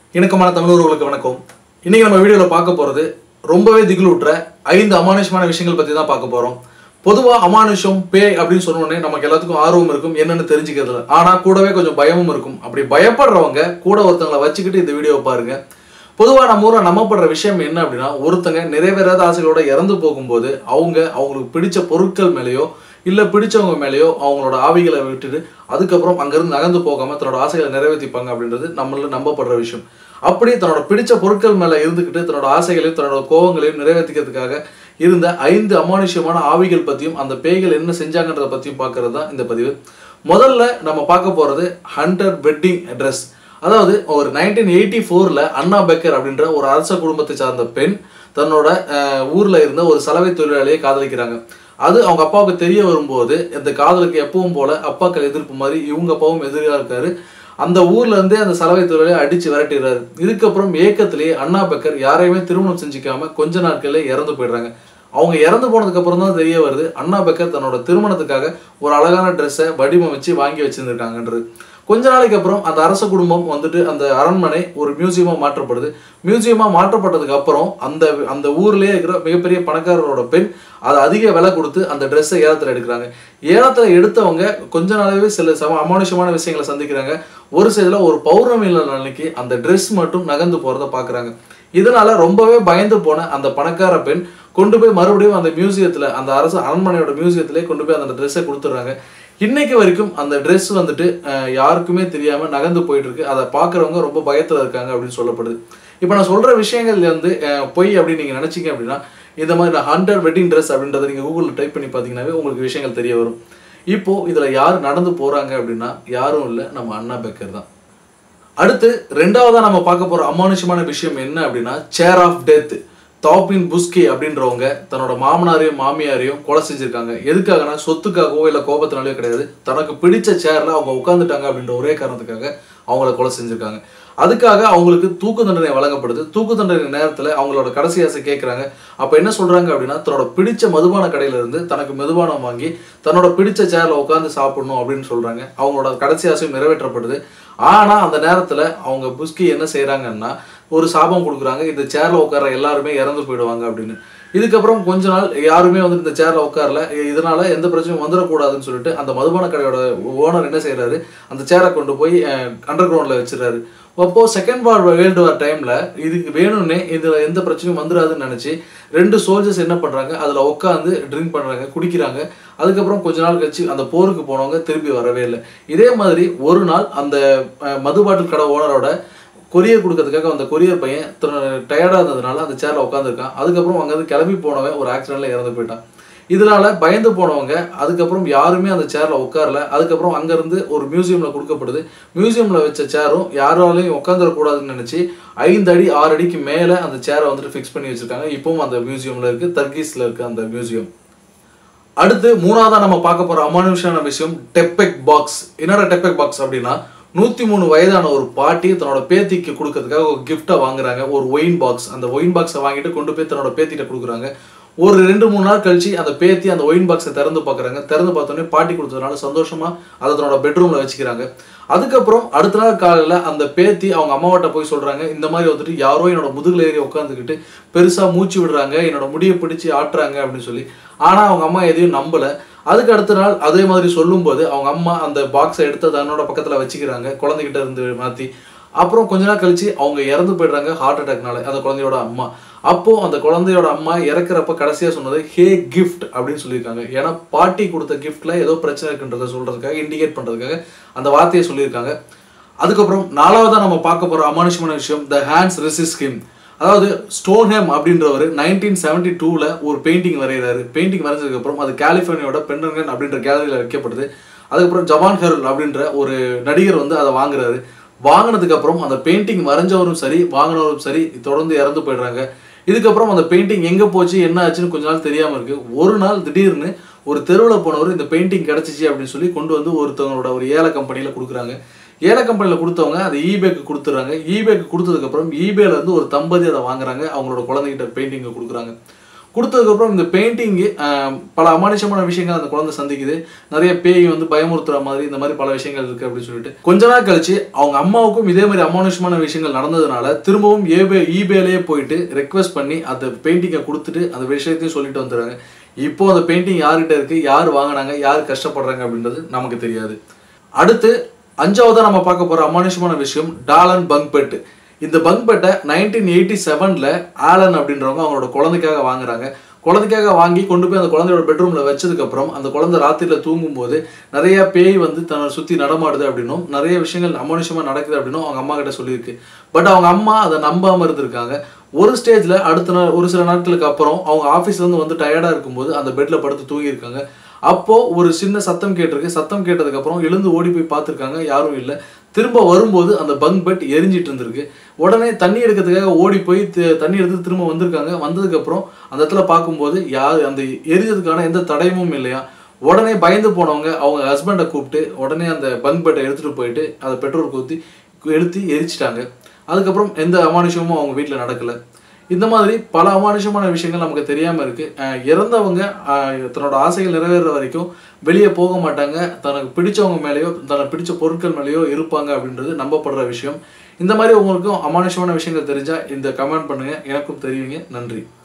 இணக்கமான தமிழர்களுக்கு வணக்கம் இன்னைக்கு நம்ம வீடியோவில் பார்க்க போகிறது ரொம்பவே திகிலூட்டுற ஐந்து அமானுஷமான விஷயங்கள் பற்றி தான் பார்க்க போகிறோம் பொதுவாக அமானுஷம் பேய் அப்படின்னு சொன்னோடனே நமக்கு எல்லாத்துக்கும் ஆர்வம் இருக்கும் என்னன்னு தெரிஞ்சுக்கிறதுல ஆனால் கூடவே கொஞ்சம் பயமும் இருக்கும் அப்படி பயப்படுறவங்க கூட ஒருத்தங்களை வச்சுக்கிட்டு இந்த வீடியோவை பாருங்க பொதுவாக நம்ம ஊரில் நம்பப்படுற விஷயம் என்ன அப்படின்னா ஒருத்தங்க நிறைவேறாத ஆசைகளோட இறந்து போகும்போது அவங்க அவங்களுக்கு பிடிச்ச பொருட்கள் மேலேயோ இல்லை பிடிச்சவங்க மேலேயோ அவங்களோட ஆவிகளை விட்டுட்டு அதுக்கப்புறம் அங்கேருந்து நகர்ந்து போகாமல் தன்னோட ஆசைகளை நிறைவேற்றிப்பாங்க அப்படின்றது நம்மள நம்பப்படுற விஷயம் அப்படி தன்னோட பிடிச்ச பொருட்கள் மேலே இருந்துக்கிட்டு தன்னோட ஆசைகளையும் தன்னோட கோவங்களையும் நிறைவேற்றிக்கிறதுக்காக இருந்த ஐந்து அமானுஷ்யமான ஆவிகள் பற்றியும் அந்த பேய்கள் என்ன செஞ்சாங்கன்றத பற்றியும் பார்க்கறது தான் இந்த பதிவு முதல்ல நம்ம பார்க்க போகிறது ஹண்டர் வெட்டிங் ட்ரெஸ் அதாவது ஒரு நைன்டீன் எயிட்டி ஃபோரில் அண்ணா பெக்கர் அப்படின்ற ஒரு அரச குடும்பத்தை சார்ந்த பெண் தன்னோட அஹ், ஊர்ல இருந்த ஒரு சலவை தொழிலாளியை காதலிக்கிறாங்க அது அவங்க அப்பாவுக்கு தெரிய வரும்போது இந்த காதலுக்கு எப்பவும் போல அப்பாக்கள் எதிர்ப்பு மாதிரி இவங்க அப்பாவும் எதிரியா இருக்காரு அந்த ஊர்ல இருந்தே அந்த சலவை தொழிலை அடிச்சு விரட்டிடுறாரு இதுக்கப்புறம் ஏக்கத்திலேயே அண்ணா பெக்கர் யாரையுமே திருமணம் செஞ்சுக்காம கொஞ்ச நாட்கள்ல இறந்து போயிடுறாங்க அவங்க இறந்து போனதுக்கு அப்புறம் தான் தெரிய வருது அண்ணா பெக்கர் தன்னோட திருமணத்துக்காக ஒரு அழகான ட்ரெஸ்ஸை வடிவமைச்சு வாங்கி வச்சிருந்திருக்காங்கன்றது கொஞ்ச நாளைக்கு அப்புறம் அந்த அரச குடும்பம் வந்துட்டு அந்த அரண்மனை ஒரு மியூசியமா மாற்றப்படுது மியூசியமா மாற்றப்பட்டதுக்கு அப்புறம் அந்த அந்த ஊர்லயே இருக்கிற மிகப்பெரிய பணக்காரரோட பெண் அதை அதிக விலை கொடுத்து அந்த ட்ரெஸ்ஸை ஏலத்துல எடுக்கிறாங்க ஏலத்துல எடுத்தவங்க கொஞ்ச நாளாவே சில சம அமானுஷமான விஷயங்களை சந்திக்கிறாங்க ஒரு சில ஒரு பௌர்ணமி அன்னைக்கு அந்த ட்ரெஸ் மட்டும் நகர்ந்து போறத பாக்குறாங்க இதனால ரொம்பவே பயந்து போன அந்த பணக்கார பெண் கொண்டு போய் மறுபடியும் அந்த மியூசியத்துல அந்த அரசு அரண்மனையோட மியூசியத்திலே கொண்டு போய் அந்த ட்ரெஸ்ஸை கொடுத்துட்றாங்க இன்னைக்கு வரைக்கும் அந்த Dress வந்துட்டு அஹ், யாருக்குமே தெரியாம நகர்ந்து போயிட்டு இருக்கு அதை பார்க்கறவங்க ரொம்ப பயத்துல இருக்காங்க அப்படின்னு சொல்லப்படுது இப்போ நான் சொல்ற விஷயங்கள் வந்து அஹ், பொய் அப்படின்னு நீங்க நினைச்சீங்க அப்படின்னா இந்த மாதிரி நான் ஹண்டர் வெட்டிங் ட்ரெஸ் அப்படின்றத நீங்க கூகுளில் டைப் பண்ணி பார்த்தீங்கன்னாவே உங்களுக்கு விஷயங்கள் தெரிய வரும் இப்போ இதுல யார் நடந்து போறாங்க அப்படின்னா யாரும் இல்லை நம்ம அண்ணா பெக்கர் தான் அடுத்து ரெண்டாவதா நம்ம பார்க்க போற அமானுஷமான விஷயம் என்ன அப்படின்னா சேர் ஆஃப் டெத் தாப்பின் புஸ்கி அப்படின்றவங்க தன்னோட மாமனாரையும் மாமியாரையும் கொலை செஞ்சிருக்காங்க எதுக்காகனா சொத்துக்காகவோ இல்லை கோபத்தினாலேயோ கிடையாது தனக்கு பிடிச்ச சேர்ல அவங்க உட்காந்துட்டாங்க அப்படின்ற ஒரே காரணத்துக்காக அவங்கள கொலை செஞ்சிருக்காங்க அதுக்காக அவங்களுக்கு தூக்கு தண்டனை வழங்கப்படுது தூக்கு தண்டனை நேரத்தில் அவங்களோட கடைசி ஆசை கேட்குறாங்க அப்போ என்ன சொல்றாங்க அப்படின்னா தன்னோட பிடிச்ச மதுபான கடையில இருந்து தனக்கு மதுபானம் வாங்கி தன்னோட பிடிச்ச சேர்ல உட்காந்து சாப்பிடணும் அப்படின்னு சொல்றாங்க அவங்களோட கடைசி ஆசையும் நிறைவேற்றப்படுது ஆனா அந்த நேரத்துல அவங்க புஸ்கி என்ன செய்றாங்கன்னா ஒரு சாபம் கொடுக்குறாங்க இந்த சேர்ல உட்கார்ற எல்லாருமே இறந்து போயிடுவாங்க அப்படின்னு இதுக்கப்புறம் கொஞ்ச நாள் யாருமே வந்து இந்த சேர்ல உட்காரல இதனால எந்த பிரச்சனையும் வந்துடக்கூடாதுன்னு சொல்லிட்டு அந்த மதுபான கடையோட ஓனர் என்ன செய்றாரு அந்த சேரை கொண்டு போய் அண்டர் கிரவுண்ட்ல வச்சிடறாரு அப்போ செகண்ட் வார் வேர்ல்டு வார் டைம்ல இதுக்கு வேணும்னே இதுல எந்த பிரச்சனையும் வந்துடாதுன்னு நினைச்சு ரெண்டு சோல்ஜர்ஸ் என்ன பண்றாங்க அதுல உட்காந்து ட்ரிங்க் பண்றாங்க குடிக்கிறாங்க அதுக்கப்புறம் கொஞ்ச நாள் கழிச்சு அந்த போருக்கு போனவங்க திருப்பி வரவே இல்லை இதே மாதிரி ஒரு நாள் அந்த அஹ், மது பாட்டில் கடை ஓனரோட கொரியர் கொடுக்கறதுக்காக அந்த கொரியர் பையன் டயர்டாக இருந்ததுனால அந்த சேர்ல உட்காந்துருக்கான் அதுக்கப்புறம் அங்கேருந்து கிளம்பி போனவன் ஒரு ஆக்சிடென்ட்ல இறந்து போயிட்டான் இதனால பயந்து போனவங்க அதுக்கப்புறம் யாருமே அந்த சேர்ல உட்காரல அதுக்கப்புறம் அங்கேருந்து ஒரு மியூசியம்ல கொடுக்கப்படுது மியூசியம்ல வச்ச சேரும் யாராலையும் உட்காந்துடக்கூடாதுன்னு நினைச்சு ஐந்து அடி ஆறு அடிக்கு மேல அந்த சேரை வந்துட்டு ஃபிக்ஸ் பண்ணி வச்சிருக்காங்க இப்பவும் அந்த மியூசியம்ல இருக்கு தர்கீஸ்ல இருக்கு அந்த மியூசியம் அடுத்து மூணாவதா நம்ம பார்க்க போற அமானுஷமான விஷயம் டெப்பெக் பாக்ஸ் என்னடா டெப்பெக் பாக்ஸ் அப்படின்னா நூத்தி மூணு வயதான ஒரு பாட்டி தன்னோட பேத்திக்கு கொடுக்கறதுக்காக ஒரு கிஃப்டை வாங்குறாங்க ஒரு ஒயின் பாக்ஸ் அந்த ஒயின் பாக்ஸை வாங்கிட்டு கொண்டு போய் தன்னோட பேத்திட்ட கொடுக்குறாங்க ஒரு ரெண்டு மூணு நாள் கழிச்சு அந்த பேத்தி அந்த ஒயின் பாக்ஸை திறந்து பார்க்குறாங்க திறந்து பார்த்தோன்னே பாட்டி கொடுத்ததுனால சந்தோஷமா அதை தன்னோட பெட்ரூம்ல வச்சுக்கிறாங்க அதுக்கப்புறம் அடுத்த நாள் காலையில அந்த பேத்தி அவங்க அம்மாவட்ட போய் சொல்றாங்க இந்த மாதிரி வந்துட்டு யாரோ என்னோட முதுகுல ஏறி உட்காந்துக்கிட்டு பெருசா மூச்சு விடுறாங்க என்னோட முடியை பிடிச்சு ஆட்டுறாங்க அப்படின்னு சொல்லி ஆனா அவங்க அம்மா எதையும் நம்பல அதுக்கு அடுத்த நாள் அதே மாதிரி சொல்லும்போது அவங்க அம்மா அந்த பாக்ஸை எடுத்து தன்னோட பக்கத்துல வச்சுக்கிறாங்க குழந்தைகிட்ட இருந்து மாத்தி அப்புறம் கொஞ்ச நாள் கழிச்சு அவங்க இறந்து போயிடுறாங்க ஹார்ட் அட்டாக்னால அந்த குழந்தையோட அம்மா அப்போ அந்த குழந்தையோட அம்மா இறக்குறப்ப கடைசியா சொன்னது ஹே கிஃப்ட் அப்படின்னு சொல்லியிருக்காங்க ஏன்னா பாட்டி கொடுத்த கிஃப்ட்ல ஏதோ பிரச்சனை இருக்குன்றத சொல்றதுக்காக இண்டிகேட் பண்றதுக்காக அந்த வார்த்தையை சொல்லியிருக்காங்க அதுக்கப்புறம் நாலாவதா நம்ம பார்க்க போற அமானுஷமான விஷயம் த ஹேண்ட்ஸ் ரெசிஸ் ஸ்கீம் அதாவது ஸ்டோன்ஹேம் அப்படின்றவர் நைன்டீன் செவன்டி டூவில் ஒரு பெயிண்டிங் வரைகிறாரு பெயிண்டிங் வரைஞ்சதுக்கப்புறம் அது கலிஃபோர்னியாவோட பெண்டர்கன் அப்படின்ற கேலரியில் வைக்கப்படுது அதுக்கப்புறம் ஜவான் ஹெருல் அப்படின்ற ஒரு நடிகர் வந்து அதை வாங்குறாரு வாங்கினதுக்கு அப்புறம் அந்த பெயிண்டிங் வரைஞ்சவரும் சரி வாங்கினவரும் சரி தொடர்ந்து இறந்து போயிடுறாங்க இதுக்கப்புறம் அந்த பெயிண்டிங் எங்கே போச்சு என்ன ஆச்சுன்னு கொஞ்ச நாள் தெரியாமல் இருக்கு ஒரு நாள் திடீர்னு ஒரு தெருவில் போனவர் இந்த பெயிண்டிங் கிடச்சிச்சு அப்படின்னு சொல்லி கொண்டு வந்து ஒருத்தவங்களோட ஒரு ஏல கம்பெனியில் கொடுக்குறாங்க ஏல கம்பெனியில் கொடுத்தவங்க அதை ஈபேக்கு கொடுத்துட்றாங்க ஈபேக்கு கொடுத்ததுக்கப்புறம் ஈபேல இருந்து ஒரு தம்பதி அதை வாங்குறாங்க அவங்களோட குழந்தைகிட்ட பெயிண்டிங்கை கொடுக்குறாங்க கொடுத்ததுக்கப்புறம் இந்த பெயிண்டிங்கு பல அமானுஷமான விஷயங்கள் அந்த குழந்தை சந்திக்குது நிறைய பேய் வந்து பயமுறுத்துற மாதிரி இந்த மாதிரி பல விஷயங்கள் இருக்கு அப்படின்னு சொல்லிட்டு கொஞ்ச நாள் கழிச்சு அவங்க அம்மாவுக்கும் இதே மாதிரி அமானுஷமான விஷயங்கள் நடந்ததுனால திரும்பவும் ஏபே ஈபேலேயே போயிட்டு ரெக்வஸ்ட் பண்ணி அந்த பெயிண்டிங்கை கொடுத்துட்டு அந்த விஷயத்தையும் சொல்லிட்டு வந்துடுறாங்க இப்போ அந்த பெயிண்டிங் யார்கிட்ட இருக்கு யார் வாங்கினாங்க யார் கஷ்டப்படுறாங்க அப்படின்றது நமக்கு தெரியாது அடுத்து அஞ்சாவதா நம்ம பார்க்க போற அமானுஷமான விஷயம் டாலன் பங்க் பெட் இந்த பங்க் பெட்டை நைன்டீன் எயிட்டி செவனில் ஆலன் அப்படின்றவங்க அவங்களோட குழந்தைக்காக வாங்குறாங்க குழந்தைக்காக வாங்கி கொண்டு போய் அந்த குழந்தையோட பெட்ரூமில் வச்சதுக்கப்புறம் அந்த குழந்தை ராத்திரியில் தூங்கும்போது நிறைய பேய் வந்து தன்னை சுற்றி நடமாடுது அப்படின்னும் நிறைய விஷயங்கள் அமானுஷமாக நடக்குது அப்படின்னும் அவங்க அம்மா கிட்ட சொல்லியிருக்கு பட் அவங்க அம்மா அதை நம்பாமல் இருந்திருக்காங்க ஒரு ஸ்டேஜில் அடுத்த நாள் ஒரு சில நாட்களுக்கு அப்புறம் அவங்க ஆஃபீஸ்லேருந்து வந்து டயர்டாக இருக்கும்போது அந்த பெட்டில் படுத்து தூங்கியிருக்காங்க அப்போ ஒரு சின்ன சத்தம் கேட்டிருக்கு சத்தம் கேட்டதுக்கப்புறம் எழுந்து ஓடி போய் பார்த்துருக்காங்க யாரும் இல்லை திரும்ப வரும்போது அந்த பங்க் பெட் எரிஞ்சிட்டு இருந்திருக்கு உடனே தண்ணி எடுக்கிறதுக்காக ஓடி போய் தி- தண்ணி எடுத்து திரும்ப வந்திருக்காங்க வந்ததுக்கப்புறம் அந்த இடத்துல பார்க்கும்போது யார் அந்த எரிஞ்சதுக்கான எந்த தடயமும் இல்லையா உடனே பயந்து போனவங்க அவங்க ஹஸ்பண்டை கூப்பிட்டு உடனே அந்த பங்க் பெட்டை எடுத்துகிட்டு போயிட்டு அதை பெட்ரோல் ஊற்றி எடுத்து எரிச்சிட்டாங்க அதுக்கப்புறம் எந்த அமானுஷமும் அவங்க வீட்டில் நடக்கலை இந்த மாதிரி பல அமானுஷமான விஷயங்கள் நமக்கு தெரியாமல் இருக்கு அஹ் இறந்தவங்க அஹ் தன்னோட ஆசைகள் நிறைவேற வரைக்கும் வெளியே போக மாட்டாங்க தனக்கு பிடிச்சவங்க மேலேயோ தனக்கு பிடிச்ச பொருட்கள் மேலேயோ இருப்பாங்க அப்படின்றது நம்பப்படுற விஷயம் இந்த மாதிரி உங்களுக்கும் அமானுஷமான விஷயங்கள் தெரிஞ்சா இந்த கமெண்ட் பண்ணுங்க எனக்கும் தெரியுங்க நன்றி